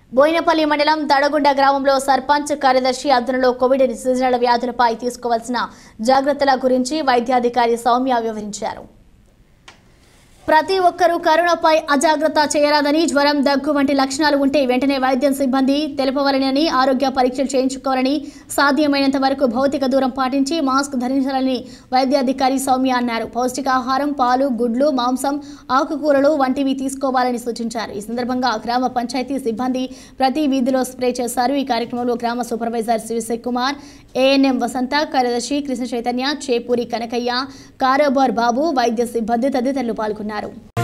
బోయినపల్లి మండలం దడగుండ గ్రామంలో సర్పంచ్ కార్యదర్శి అదునులో కోవిడ్ సీజనల్ వ్యాధులపై తీసుకోవాల్సిన జాగ్రత్తల గురించి వైద్యాధికారి సౌమ్య వివరించారు ప్రతి ఒక్కరూ కరోనాపై అజాగ్రత్త చేయరాదని జ్వరం దగ్గు వంటి లక్షణాలు ఉంటే వెంటనే వైద్యం సిబ్బంది తెలుపవలనని ఆరోగ్య పరీక్షలు చేయించుకోవాలని సాధ్యమైనంత వరకు భౌతిక దూరం పాటించి మాస్క్ ధరించాలని వైద్యాధికారి సౌమ్య అన్నారు పౌష్టికాహారం పాలు గుడ్లు మాంసం ఆకుకూరలు వంటివి తీసుకోవాలని సూచించారు ఈ సందర్భంగా గ్రామ పంచాయతీ సిబ్బంది ప్రతి వీధిలో స్ప్రే చేశారు ఈ కార్యక్రమంలో గ్రామ సూపర్వైజర్ శివశేఖ్ కుమార్ ఏఎన్ఎం వసంత కార్యదర్శి కృష్ణ చైతన్య చేపూరి కనకయ్య కారోబార్ బాబు వైద్య సిబ్బంది తదితరులు పాల్గొన్నారు